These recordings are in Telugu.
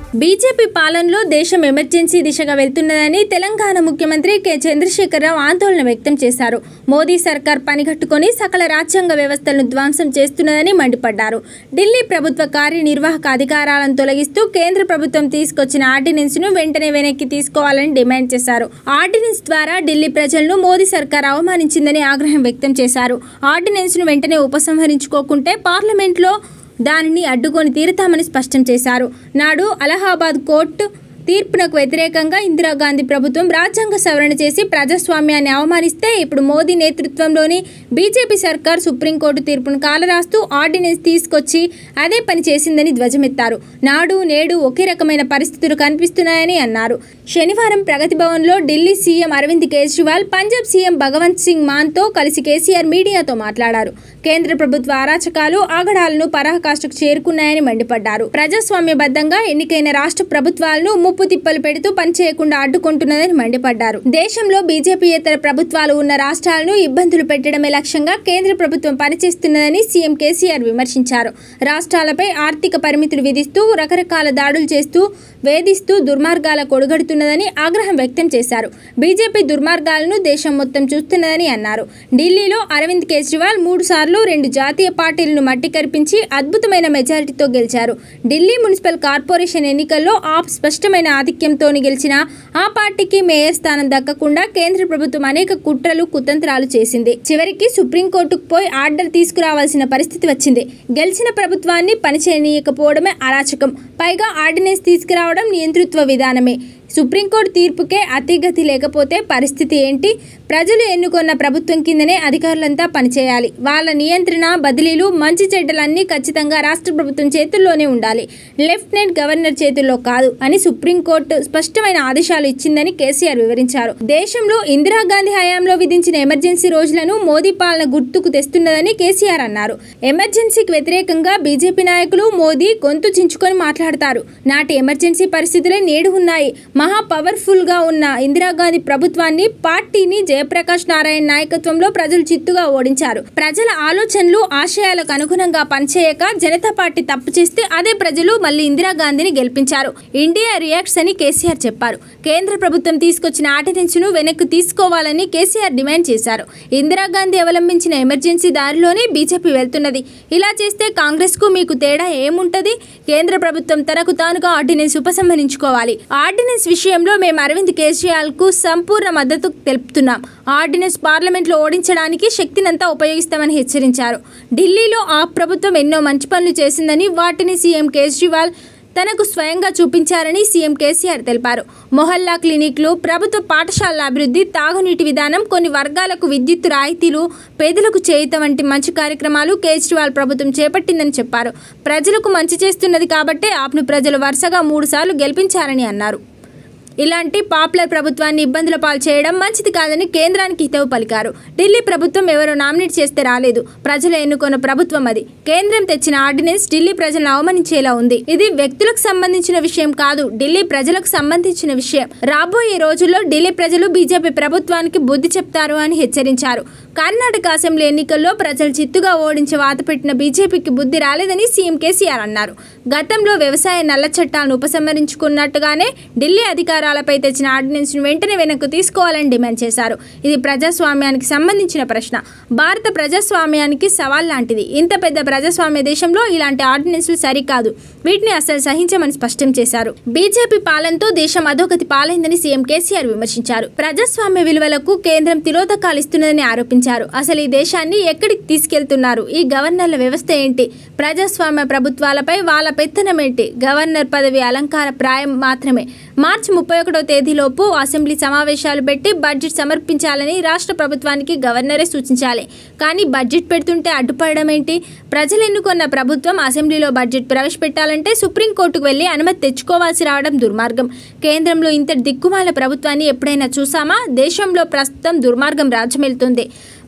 బీజేపీ పాలనలో దేశం ఎమర్జెన్సీ దిశగా వెళ్తున్నదని తెలంగాణ ముఖ్యమంత్రి కె చంద్రశేఖరరావు ఆందోళన వ్యక్తం చేశారు మోదీ సర్కార్ పనిగట్టుకొని సకల రాజ్యాంగ వ్యవస్థలను ధ్వంసం చేస్తున్నదని మండిపడ్డారు ఢిల్లీ ప్రభుత్వ కార్యనిర్వాహక అధికారాలను తొలగిస్తూ కేంద్ర ప్రభుత్వం తీసుకొచ్చిన ఆర్డినెన్స్ ను వెంటనే వెనక్కి తీసుకోవాలని డిమాండ్ చేశారు ఆర్డినెన్స్ ద్వారా ఢిల్లీ ప్రజలను మోదీ సర్కార్ అవమానించిందని ఆగ్రహం వ్యక్తం చేశారు ఆర్డినెన్స్ ను వెంటనే ఉపసంహరించుకోకుంటే పార్లమెంట్లో దానిని అడ్డుకొని తీరుతామని స్పష్టం చేశారు నాడు అలహాబాద్ కోర్టు తీర్పునకు వ్యతిరేకంగా ఇందిరాగాంధీ ప్రభుత్వం రాజ్యాంగ సవరణ చేసి ప్రజాస్వామ్యాన్ని అవమానిస్తే ఇప్పుడు మోదీ నేతృత్వంలోని బీజేపీ సర్కార్ సుప్రీంకోర్టు తీర్పును కాలరాస్తూ ఆర్డినెన్స్ తీసుకొచ్చి అదే పని చేసిందని ధ్వజమెత్తారు నాడు నేడు ఒకే రకమైన పరిస్థితులు కనిపిస్తున్నాయని అన్నారు శనివారం ప్రగతి భవన్లో ఢిల్లీ సీఎం అరవింద్ కేజ్రీవాల్ పంజాబ్ సీఎం భగవంత్ సింగ్ మాన్తో కలిసి కేసీఆర్ మీడియాతో మాట్లాడారు కేంద్ర ప్రభుత్వ అరాచకాలు ఆగడాలను పరాకాష్ఠకు చేరుకున్నాయని మండిపడ్డారు ప్రజాస్వామ్యబద్ధంగా ఎన్నికైన రాష్ట్ర ప్రభుత్వాలను ముప్పు తిప్పలు పెడుతూ పనిచేయకుండా అడ్డుకుంటున్నదని మండిపడ్డారు దేశంలో బీజేపీయేతర ప్రభుత్వాలు ఉన్న రాష్ట్రాలను ఇబ్బందులు పెట్టడమే లక్ష్యంగా కేంద్ర ప్రభుత్వం పనిచేస్తున్నదని సీఎం కేసీఆర్ విమర్శించారు రాష్ట్రాలపై ఆర్థిక పరిమితులు విధిస్తూ రకరకాల దాడులు చేస్తూ వేధిస్తూ దుర్మార్గాల కొడుగడుతున్నదని ఆగ్రహం వ్యక్తం చేశారు బీజేపీ దుర్మార్గాలను దేశం మొత్తం చూస్తున్నదని అన్నారు ఢిల్లీలో అరవింద్ కేజ్రీవాల్ మూడు సార్లు రెండు జాతీయ పార్టీలను మట్టి కరిపించి అద్భుతమైన మెజారిటీతో గెలిచారు ఢిల్లీ మున్సిపల్ కార్పొరేషన్ ఎన్నికల్లో ఆప్ స్పష్టమైన ఆధిక్యంతో గెలిచిన ఆ పార్టీకి మేయర్ స్థానం దక్కకుండా కేంద్ర ప్రభుత్వం అనేక కుట్రలు కుతంత్రాలు చేసింది చివరికి సుప్రీంకోర్టుకు పోయి ఆర్డర్ తీసుకురావాల్సిన పరిస్థితి వచ్చింది గెలిచిన ప్రభుత్వాన్ని పనిచేయనీయకపోవడమే అరాచకం పైగా ఆర్డినెన్స్ తీసుకురావడం నియంతృత్వ విధానమే సుప్రీంకోర్టు తీర్పుకే అతిగతి లేకపోతే పరిస్థితి ఏంటి ప్రజలు ఎన్నుకున్న ప్రభుత్వం కిందనే అధికారులంతా పనిచేయాలి వాళ్ళ నియంత్రణ బదిలీలు మంచి చెడ్డలన్నీ ఖచ్చితంగా రాష్ట్ర ప్రభుత్వం చేతుల్లోనే ఉండాలి లెఫ్టినెంట్ గవర్నర్ చేతుల్లో కాదు అని సుప్రీంకోర్టు స్పష్టమైన ఆదేశాలు ఇచ్చిందని కేసీఆర్ వివరించారు దేశంలో ఇందిరాగాంధీ హయాంలో విధించిన ఎమర్జెన్సీ రోజులను మోదీ పాలన గుర్తుకు తెస్తున్నదని కేసీఆర్ అన్నారు ఎమర్జెన్సీకి వ్యతిరేకంగా బీజేపీ నాయకులు మోదీ గొంతు చించుకొని మాట్లాడతారు నాటి ఎమర్జెన్సీ పరిస్థితులే నేడు ఉన్నాయి మహా పవర్ఫుల్ గా ఉన్న ఇందిరాగాంధీ ప్రభుత్వాన్ని పార్టీని జయప్రకాష్ నారాయణ నాయకత్వంలో ప్రజలు చిత్తుగా ఓడించారు ప్రజల ఆలోచనలు ఆశయాలకు అనుగుణంగా పనిచేయక జనతా పార్టీ తప్పు చేస్తే అదే ప్రజలు మళ్ళీ ఇందిరాగాంధీని గెలిపించారు ఇండియా రియాక్ట్స్ అని కేసీఆర్ చెప్పారు కేంద్ర ప్రభుత్వం తీసుకొచ్చిన ఆర్డినెన్స్ ను వెనక్కి తీసుకోవాలని కేసీఆర్ డిమాండ్ చేశారు ఇందిరాగాంధీ అవలంబించిన ఎమర్జెన్సీ దారిలోనే బీజేపీ వెళ్తున్నది ఇలా చేస్తే కాంగ్రెస్ కు మీకు తేడా ఏముంటది కేంద్ర ప్రభుత్వం తనకు తానుగా ఆర్డినెన్స్ ఉపసంహరించుకోవాలి ఆర్డినెన్స్ విషయంలో మేము అరవింద్ కేజ్రీవాల్ కు సంపూర్ణ మద్దతు తెలుపుతున్నాం ఆర్డినెన్స్ పార్లమెంట్లో ఓడించడానికి శక్తినంతా ఉపయోగిస్తామని హెచ్చరించారు ఢిల్లీలో ఆ ప్రభుత్వం ఎన్నో మంచి పనులు చేసిందని వాటిని సీఎం కేజ్రీవాల్ తనకు స్వయంగా చూపించారని సీఎం కేసీఆర్ తెలిపారు మొహల్లా క్లినిక్లు ప్రభుత్వ పాఠశాలల అభివృద్ధి తాగునీటి విధానం కొన్ని వర్గాలకు విద్యుత్ రాయితీలు పేదలకు చేయుత వంటి మంచి కార్యక్రమాలు కేజ్రీవాల్ ప్రభుత్వం చేపట్టిందని చెప్పారు ప్రజలకు మంచి చేస్తున్నది కాబట్టే ఆప్ను ప్రజలు వరుసగా మూడుసార్లు గెలిపించారని అన్నారు ఇలాంటి పాపులర్ ప్రభుత్వాన్ని ఇబ్బందుల పాలు చేయడం మంచిది కాదని కేంద్రానికి హితవు పలికారు ఢిల్లీ ప్రభుత్వం ఎవరో నామినేట్ చేస్తే రాలేదు ప్రజలు ఎన్నుకున్న ప్రభుత్వం అది కేంద్రం తెచ్చిన ఆర్డినెన్స్ ఢిల్లీ ప్రజలను అవమానించేలా ఉంది ఇది వ్యక్తులకు సంబంధించిన విషయం కాదు ఢిల్లీ ప్రజలకు సంబంధించిన విషయం రాబోయే రోజుల్లో ఢిల్లీ ప్రజలు బీజేపీ ప్రభుత్వానికి బుద్ధి చెప్తారు అని హెచ్చరించారు కర్ణాటక అసెంబ్లీ ఎన్నికల్లో ప్రజలు చిత్తుగా ఓడించి వాతపెట్టిన బీజేపీకి బుద్ధి రాలేదని సీఎం కేసీఆర్ అన్నారు గతంలో వ్యవసాయ నల్ల చట్టాలను ఉపసంహరించుకున్నట్టుగానే ఢిల్లీ అధికారాలపై తెచ్చిన ఆర్డినెన్స్ ను వెంటనే వెనక్కు తీసుకోవాలని డిమాండ్ చేశారు ఇది ప్రజాస్వామ్యానికి సంబంధించిన ప్రశ్న భారత ప్రజాస్వామ్యానికి సవాల్ లాంటిది ఇంత పెద్ద ప్రజాస్వామ్య దేశంలో ఇలాంటి ఆర్డినెన్స్లు సరికాదు వీటిని అసలు సహించమని స్పష్టం చేశారు బీజేపీ పాలనతో దేశం అధోగతి పాలైందని సీఎం కేసీఆర్ విమర్శించారు ప్రజాస్వామ్య విలువలకు కేంద్రం తిరోధకాలు ఇస్తున్నదని ఆరోపించారు అసలు ఈ దేశాన్ని ఎక్కడికి తీసుకెళ్తున్నారు ఈ గవర్నర్ల వ్యవస్థ ఏంటి ప్రజాస్వామ్య ప్రభుత్వాలపై వాళ్ళ పెత్తనం ఏంటి గవర్నర్ పదవి అలంకార ప్రాయం మాత్రమే మార్చి ముప్పై ఒకటో తేదీలోపు అసెంబ్లీ సమావేశాలు పెట్టి బడ్జెట్ సమర్పించాలని రాష్ట్ర ప్రభుత్వానికి గవర్నరే సూచించాలి కానీ బడ్జెట్ పెడుతుంటే అడ్డుపడడం ఏంటి ప్రజలు ఎన్నుకున్న ప్రభుత్వం అసెంబ్లీలో బడ్జెట్ ప్రవేశపెట్టాలంటే సుప్రీంకోర్టుకు వెళ్లి అనుమతి తెచ్చుకోవాల్సి రావడం దుర్మార్గం కేంద్రంలో ఇంత దిక్కుమాల ప్రభుత్వాన్ని ఎప్పుడైనా చూసామా దేశంలో ప్రస్తుతం దుర్మార్గం రాజ్యమెళ్తుంది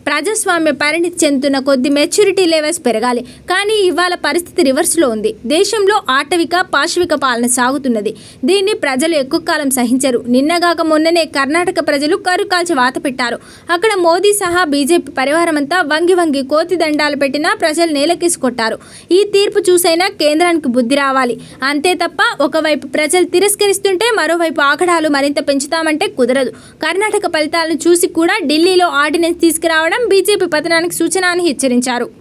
ప్రజాస్వామ్య పరిణితి చెందుతున్న కొద్ది మెచ్యూరిటీ లెవెల్స్ పెరగాలి కానీ ఇవాళ పరిస్థితి రివర్స్లో ఉంది దేశంలో ఆటవిక పాశవిక పాలన సాగుతున్నది దీన్ని ప్రజలు ఎక్కువ కాలం సహించరు నిన్నగాక మొన్ననే కర్ణాటక ప్రజలు కరు కాల్చి వాత పెట్టారు అక్కడ మోదీ సహా బీజేపీ పరివారమంతా వంగి వంగి కోతి దండాలు పెట్టినా ప్రజలు నేలకేసి కొట్టారు ఈ తీర్పు చూసైనా కేంద్రానికి బుద్ధి రావాలి అంతే తప్ప ఒకవైపు ప్రజలు తిరస్కరిస్తుంటే మరోవైపు ఆకడాలు మరింత పెంచుతామంటే కుదరదు కర్ణాటక ఫలితాలను చూసి కూడా ఢిల్లీలో ఆర్డినెన్స్ తీసుకురావడం బీజేపీ పతనానికి సూచన అని హెచ్చరించారు